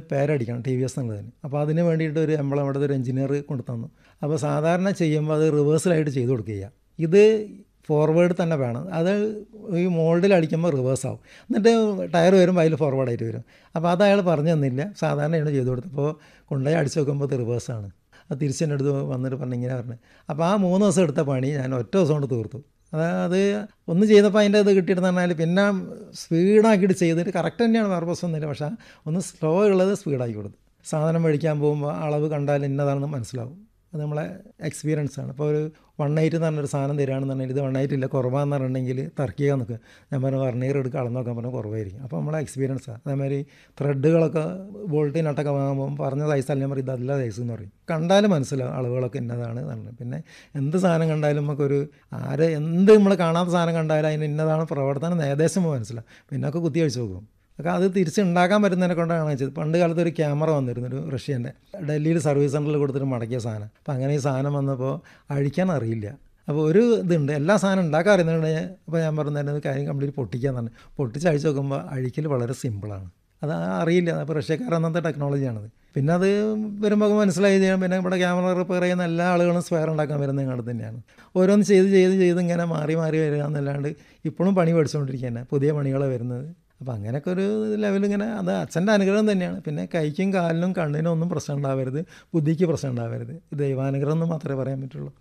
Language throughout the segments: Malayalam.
പേരടിക്കണം ടി വി എസ് എന്നുള്ളതിന് അപ്പോൾ അതിന് വേണ്ടിയിട്ട് ഒരു എംബ്ലം അവിടെ ഒരു എഞ്ചിനീയർ കൊണ്ടു തന്നു അപ്പോൾ സാധാരണ ചെയ്യുമ്പോൾ അത് റിവേഴ്സലായിട്ട് ചെയ്ത് കൊടുക്കുക ഇത് ഫോർവേഡ് തന്നെ വേണം അത് ഈ മോൾഡിൽ അടിക്കുമ്പോൾ റിവേഴ്സ് ആവും എന്നിട്ട് ടയർ വരുമ്പോൾ അതിൽ ഫോർവേഡായിട്ട് വരും അപ്പോൾ അത് അയാൾ പറഞ്ഞു തന്നില്ല സാധാരണയാണ് ചെയ്ത് കൊടുത്തപ്പോൾ കൊണ്ടുപോയി അടിച്ച് നോക്കുമ്പോൾ അത് റിവേഴ്സാണ് അത് തിരിച്ചെൻ്റെ അടുത്ത് വന്നിട്ട് പറഞ്ഞു ഇങ്ങനെ പറഞ്ഞു അപ്പോൾ ആ മൂന്ന് ദിവസം എടുത്ത പണി ഞാൻ ഒറ്റ ദിവസം കൊണ്ട് തീർത്തു അത് ഒന്ന് ചെയ്തപ്പോൾ അതിൻ്റെ ഇത് കിട്ടിയിട്ടെന്ന് പറഞ്ഞാൽ പിന്നെ സ്പീഡാക്കിയിട്ട് ചെയ്തിട്ട് കറക്റ്റ് തന്നെയാണ് വേറെ പ്രശ്നമൊന്നുമില്ല പക്ഷേ ഒന്ന് സ്ലോ ഉള്ളത് സ്പീഡാക്കി കൊടുത്തു സാധനം മേടിക്കാൻ പോകുമ്പോൾ അളവ് കണ്ടാൽ ഇന്നതാണെന്ന് മനസ്സിലാവും അത് നമ്മളെ എക്സ്പീരിയൻസ് ആണ് ഇപ്പോൾ ഒരു വൺ എയ്റ്റ് എന്ന് പറഞ്ഞൊരു സാധനം തരികയാണെന്നുണ്ടെങ്കിൽ ഇത് വൺ എയ്റ്റ് ഇല്ല കുറവാന്ന് പറഞ്ഞിട്ടുണ്ടെങ്കിൽ തർക്കിക്കാൻ നിൽക്കുക ഞാൻ പറഞ്ഞു വർണ്ണീർ എടുക്കുക അളന്ന് നോക്കാൻ പറഞ്ഞാൽ കുറവായിരിക്കും അപ്പോൾ നമ്മളെ എക്സ്പീരിയൻസാണ് അതേമാതിരി ത്രെഡുകളൊക്കെ ബോൾട്ട് നട്ടൊക്കെ വാങ്ങുമ്പോൾ പറഞ്ഞ സൈസ് ഞാൻ പറയും ഇതല്ല സൈസ് എന്ന് പറയും കണ്ടാലും മനസ്സിലാവും അളവുകളൊക്കെ ഇന്നതാണ് പറഞ്ഞു പിന്നെ എന്ത് സാധനം കണ്ടാലും നമുക്കൊരു ആര് എന്ത് നമ്മൾ കാണാത്ത സാധനം കണ്ടാലും അതിന് ഇന്നതാണ് പ്രവർത്തനം ഏകദേശം മനസ്സിലാവും പിന്നെ ഒക്കെ കുത്തി വെച്ച് നോക്കും ഒക്കെ അത് തിരിച്ചുണ്ടാക്കാൻ പറ്റുന്നതിനെ കൊണ്ടാണ് ചെയ്തത് പണ്ട് കാലത്ത് ഒരു ക്യാമറ വന്നിരുന്നു ഒരു റഷ്യൻ്റെ ഡൽഹിയിൽ സർവീസ് സെൻറ്ററിൽ കൊടുത്തിട്ട് മടക്കിയ സാധനം അപ്പോൾ അങ്ങനെ ഈ സാധനം വന്നപ്പോൾ അഴിക്കാൻ അറിയില്ല അപ്പോൾ ഒരു ഇതുണ്ട് എല്ലാ സാധനം ഉണ്ടാക്കാൻ അറിയുന്നുണ്ടെങ്കിൽ അപ്പോൾ ഞാൻ പറഞ്ഞിരുന്നത് കാര്യം കംപ്ലീറ്റ് പൊട്ടിക്കാൻ തന്നെ പൊട്ടിച്ച് അഴിച്ച് നോക്കുമ്പോൾ അഴിക്കൽ വളരെ സിമ്പിളാണ് അത് അറിയില്ല അപ്പോൾ റഷ്യക്കാർ അന്നത്തെ ടെക്നോളജിയാണത് പിന്നെ അത് വരുമ്പോൾ മനസ്സിലായി ചെയ്യാൻ പിന്നെ ഇവിടെ ക്യാമറ റിപ്പയർ ചെയ്യുന്ന എല്ലാ ആളുകളും സ്പെയർ ഉണ്ടാക്കാൻ വരുന്നത് ഇങ്ങോട്ട് തന്നെയാണ് ഓരോന്ന് ചെയ്ത് ചെയ്ത് ചെയ്ത് ഇങ്ങനെ മാറി മാറി വരിക എന്നല്ലാണ്ട് ഇപ്പോഴും പണി പഠിച്ചുകൊണ്ടിരിക്കുകയാണ് പുതിയ പണികളാണ് വരുന്നത് അപ്പോൾ അങ്ങനെയൊക്കെ ഒരു ലെവൽ ഇങ്ങനെ അത് അച്ഛൻ്റെ അനുഗ്രഹം തന്നെയാണ് പിന്നെ കൈക്കും കാലിനും കണ്ണിനും ഒന്നും പ്രശ്നം ഉണ്ടാവരുത് ബുദ്ധിക്ക് പ്രശ്നം ഉണ്ടാവരുത് ദൈവാനുഗ്രഹം എന്ന് മാത്രമേ പറയാൻ പറ്റുള്ളൂ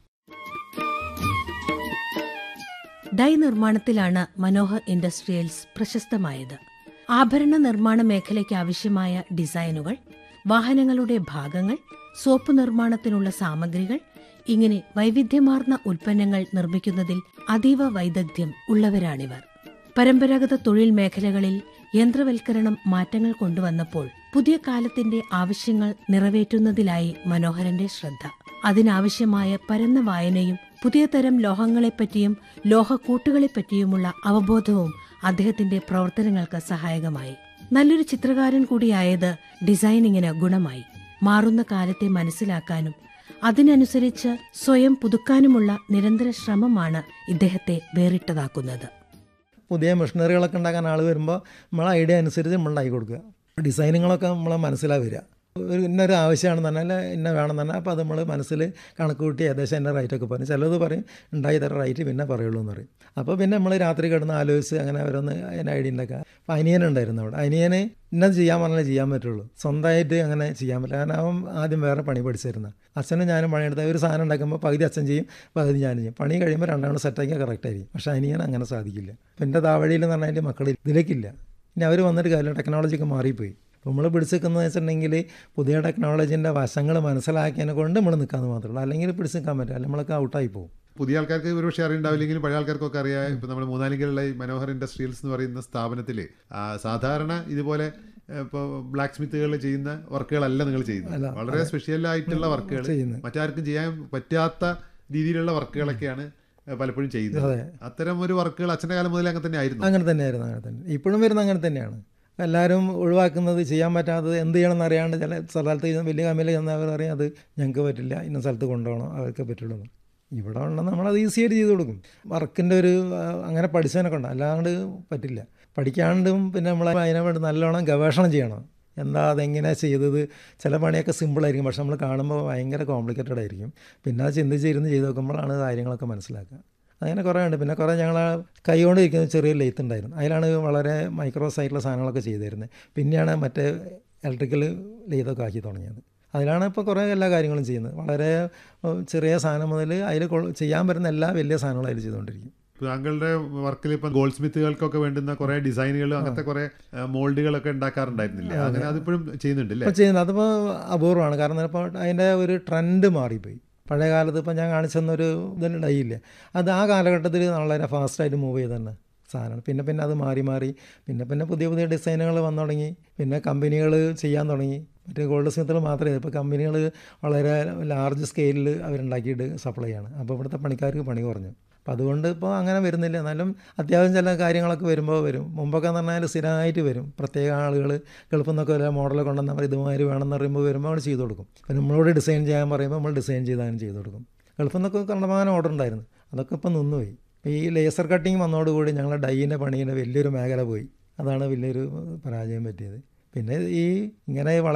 ഡൈ നിർമ്മാണത്തിലാണ് മനോഹർ ഇൻഡസ്ട്രിയൽസ് പ്രശസ്തമായത് ആഭരണ നിർമ്മാണ മേഖലയ്ക്ക് ആവശ്യമായ ഡിസൈനുകൾ വാഹനങ്ങളുടെ ഭാഗങ്ങൾ സോപ്പ് നിർമ്മാണത്തിനുള്ള സാമഗ്രികൾ ഇങ്ങനെ വൈവിധ്യമാർന്ന ഉൽപ്പന്നങ്ങൾ നിർമ്മിക്കുന്നതിൽ അതീവ വൈദഗ്ധ്യം ഉള്ളവരാണിവർ പരമ്പരാഗത തൊഴിൽ മേഖലകളിൽ യന്ത്രവൽക്കരണം മാറ്റങ്ങൾ കൊണ്ടുവന്നപ്പോൾ പുതിയ കാലത്തിന്റെ ആവശ്യങ്ങൾ നിറവേറ്റുന്നതിലായി മനോഹരന്റെ ശ്രദ്ധ അതിനാവശ്യമായ പരന്ന വായനയും പുതിയ തരം ലോഹങ്ങളെപ്പറ്റിയും ലോഹക്കൂട്ടുകളെപ്പറ്റിയുമുള്ള അവബോധവും അദ്ദേഹത്തിന്റെ പ്രവർത്തനങ്ങൾക്ക് സഹായകമായി നല്ലൊരു ചിത്രകാരൻ കൂടിയായത് ഡിസൈനിങ്ങിന് ഗുണമായി മാറുന്ന കാലത്തെ മനസ്സിലാക്കാനും അതിനനുസരിച്ച് സ്വയം പുതുക്കാനുമുള്ള നിരന്തര ശ്രമമാണ് ഇദ്ദേഹത്തെ വേറിട്ടതാക്കുന്നത് പുതിയ മെഷീനറികളൊക്കെ ഉണ്ടാക്കാൻ ആൾ വരുമ്പോൾ നമ്മളെ ഐഡിയ അനുസരിച്ച് നമ്മൾ ഉണ്ടാക്കി കൊടുക്കുക ഡിസൈനുകളൊക്കെ നമ്മളെ മനസ്സിലാണ് വരിക ഒരു ഇന്നൊരു ആവശ്യമാണെന്ന് പറഞ്ഞാൽ ഇന്ന വേണമെന്ന് പറഞ്ഞാൽ അപ്പോൾ അത് നമ്മൾ മനസ്സിൽ കണക്ക് കൂട്ടി ഏകദേശം എൻ്റെ റേറ്റൊക്കെ പറയും ചിലത് പറയും ഉണ്ടായി തരാം റേറ്റ് പിന്നെ പറയുള്ളൂ എന്ന് പറയും അപ്പോൾ പിന്നെ നമ്മൾ രാത്രി കിടന്ന് ആലോചിച്ച് അങ്ങനെ ഓരോന്ന് അതിന് ഐഡിയ ഉണ്ടാക്കുക അപ്പോൾ അനിയൻ ഉണ്ടായിരുന്നു അവിടെ അനിയന് ഇന്നത് ചെയ്യാൻ പറഞ്ഞാൽ ചെയ്യാൻ പറ്റുള്ളൂ സ്വന്തമായിട്ട് അങ്ങനെ ചെയ്യാൻ പറ്റില്ല കാരണം അവൻ ആദ്യം വേറെ പണി പഠിച്ചിരുന്നത് അച്ഛനും ഞാനും പണിയെടുത്ത ഒരു സാധനം ഉണ്ടാക്കുമ്പോൾ പകുതി അച്ഛൻ ചെയ്യും പകുതി ഞാനും ചെയ്യും പണി കഴിയുമ്പോൾ രണ്ടാമത് സെറ്റാക്കിയാൽ കറക്റ്റ് ആയിരിക്കും പക്ഷേ അനിയൻ അങ്ങനെ സാധിക്കില്ല അപ്പോൾ എൻ്റെ താവഴിയിൽ എന്ന് പറഞ്ഞാൽ എൻ്റെ മക്കൾ ഇതിലേക്കില്ല ഇനി അവർ വന്നിട്ട് കാര്യം ടെക്നോളജിയൊക്കെ മാറിപ്പോയി അപ്പോൾ നമ്മൾ പിടിച്ചെക്കുന്നത് വെച്ചിട്ടുണ്ടെങ്കിൽ പുതിയ ടെക്നോളജീൻ്റെ വശങ്ങൾ മനസ്സിലാക്കിയതിനെ കൊണ്ട് നമ്മൾ നിൽക്കാമെന്ന് മാത്രമേ ഉള്ളൂ അല്ലെങ്കിൽ പിടിച്ച് നിൽക്കാൻ പറ്റില്ല അല്ലെങ്കിൽ നമ്മളൊക്കെ ഔട്ടായി പോകും പുതിയ ആൾക്കാർക്ക് ഒരു പക്ഷേ അറിയുണ്ടാവില്ലെങ്കിലും പഴയ ആൾക്കാർക്കൊക്കെ അറിയാം ഇപ്പം നമ്മൾ മൂന്നാലിലുള്ള ഈ മനോഹർ ഇൻഡസ്ട്രിയൽസ് എന്ന് പറയുന്ന സ്ഥാപനത്തിൽ സാധാരണ ഇതുപോലെ ഇപ്പോൾ ബ്ലാക്ക് സ്മിത്തുകൾ ചെയ്യുന്ന വർക്കുകളല്ല നിങ്ങൾ ചെയ്യുന്നത് വളരെ സ്പെഷ്യൽ ആയിട്ടുള്ള വർക്കുകൾ ചെയ്യുന്നത്. മറ്റാർക്കും ചെയ്യാൻ പറ്റാത്ത രീതിയിലുള്ള വർക്കുകളൊക്കെയാണ് പലപ്പോഴും ചെയ്യുന്നത് അത്തരം ഒരു വർക്കുകൾ അച്ഛൻ്റെ കാലം മുതലേ അങ്ങനെ തന്നെ ആയിരുന്നു അങ്ങനെ തന്നെയായിരുന്നു അങ്ങനെ തന്നെ ഇപ്പോഴും വരുന്ന അങ്ങനെ തന്നെയാണ് എല്ലാവരും ഒഴിവാക്കുന്നത് ചെയ്യാൻ പറ്റാത്തത് എന്ത് ചെയ്യണമെന്ന് അറിയാണ്ട് ചില സ്ഥലത്ത് ചെന്ന് വലിയ കമ്പനിയിൽ ചെന്നവർ പറയും അത് ഞങ്ങൾക്ക് പറ്റില്ല ഇന്ന സ്ഥലത്ത് കൊണ്ടുപോകണം അവർക്ക് പറ്റുള്ളൂ എന്ന്. ഇവിടെ ഉണ്ടെന്ന് നമ്മളത് ഈസി ആയിട്ട് ചെയ്ത് കൊടുക്കും വർക്കിൻ്റെ ഒരു ആ, അങ്ങനെ പഠിച്ചതിനൊക്കെ ഉണ്ട് അല്ലാണ്ട് പറ്റില്ല പഠിക്കാണ്ടും പിന്നെ നമ്മൾ അതിനെ വേണ്ടി നല്ലോണം ഗവേഷണം ചെയ്യണം എന്താ അതെങ്ങനെ ചെയ്തത് ചില പണിയൊക്കെ സിമ്പിളായിരിക്കും പക്ഷെ നമ്മൾ കാണുമ്പോൾ ഭയങ്കര കോംപ്ലിക്കേറ്റഡ് ആയിരിക്കും പിന്നെ അത് ചിന്തിച്ചിരുന്ന് ചെയ്ത് നോക്കുമ്പോഴാണ് കാര്യങ്ങളൊക്കെ മനസ്സിലാക്കുക അങ്ങനെ കുറേ ഉണ്ട് പിന്നെ കുറേ ഞങ്ങൾ കൈ കൊണ്ട് ഇരിക്കുന്ന ചെറിയ ലെയ്ത്ത് ഉണ്ടായിരുന്നു അതിലാണ് വളരെ മൈക്രോ സൈറ്റിലെ സാധനങ്ങളൊക്കെ ചെയ്തിരുന്നത് പിന്നെയാണ് മറ്റേ ഇലക്ട്രിക്കൽ ലെയ്ത്തൊക്കെ ആക്കി തുടങ്ങിയത് അതിലാണ് ഇപ്പോൾ കുറേ എല്ലാ കാര്യങ്ങളും ചെയ്യുന്നത് വളരെ ഏഹ്, ചെറിയ സാധനം മുതൽ അതിൽ ചെയ്യാൻ പറ്റുന്ന എല്ലാ വലിയ സാധനങ്ങളും അതിൽ ചെയ്തുകൊണ്ടിരിക്കും താങ്കളുടെ വർക്കിൽ ഇപ്പം ഗോൾഡ് സ്മിത്തുകൾക്കൊക്കെ വേണ്ടുന്ന കുറെ ഡിസൈനുകൾ അങ്ങനത്തെ കുറെ മോൾഡുകളൊക്കെ ഉണ്ടാക്കാറുണ്ടായിരുന്നില്ല അങ്ങനെ അതിപ്പോഴും ചെയ്യുന്നുണ്ട് അല്ലേ ഇപ്പോൾ ചെയ്യുന്നത് അതിപ്പോൾ അപൂർവമാണ് കാരണം ഇപ്പോൾ അതിൻ്റെ ഒരു ട്രെൻഡ് മാറിപ്പോയി പഴയ കാലത്ത് ഇപ്പം ഞാൻ കാണിച്ചെന്നൊരു ഇതിന് ഡൈ ഇല്ലേ അത് ആ കാലഘട്ടത്തിൽ വളരെ ഫാസ്റ്റായിട്ട് മൂവ് ചെയ്ത് തന്നെ സാധനമാണ് പിന്നെ പിന്നെ അത് മാറി മാറി പിന്നെ പിന്നെ പുതിയ പുതിയ ഡിസൈനുകൾ വന്നു തുടങ്ങി പിന്നെ കമ്പനികൾ ചെയ്യാൻ തുടങ്ങി മറ്റേ ഗോൾഡ് സ്മിത്തുകൾ മാത്രമേ ഇപ്പോൾ കമ്പനികൾ വളരെ ലാർജ് സ്കെയിലിൽ അവരുണ്ടാക്കിയിട്ട് സപ്ലൈ ആണ് അപ്പോൾ ഇവിടുത്തെ പണിക്കാർക്ക് പണി കുറഞ്ഞു അപ്പോൾ അതുകൊണ്ട് ഇപ്പോൾ അങ്ങനെ വരുന്നില്ല എന്നാലും അത്യാവശ്യം ചില കാര്യങ്ങളൊക്കെ വരുമ്പോൾ വരും മുമ്പൊക്കെ എന്ന് പറഞ്ഞാൽ സ്ഥിരമായിട്ട് വരും പ്രത്യേക ആളുകൾ ഗൾഫിൽ നിന്നൊക്കെ വല്ല മോഡൽ കൊണ്ടുവന്നാൽ അവർ ഇതുമാതിരി വേണമെന്ന് പറയുമ്പോൾ വരുമ്പോൾ അവർ ചെയ്ത് കൊടുക്കും പിന്നെ നമ്മളോട് ഡിസൈൻ ചെയ്യാൻ പറയുമ്പോൾ നമ്മൾ ഡിസൈൻ ചെയ്താലും ചെയ്ത് കൊടുക്കും ഗൾഫിൽ നിന്നൊക്കെ കണ്ടമാനം ഓർഡർ ഉണ്ടായിരുന്നു അതൊക്കെ ഇപ്പം നിന്നുപോയി ഇപ്പോൾ ഈ ലേസർ കട്ടിങ് വന്നതോടുകൂടി ഞങ്ങളുടെ ഡൈയിൻ്റെ പണീൻ്റെ വലിയൊരു മേഖല പോയി അതാണ് വലിയൊരു പരാജയം പറ്റിയത് പിന്നെ ഈ ഇങ്ങനെ വളരെ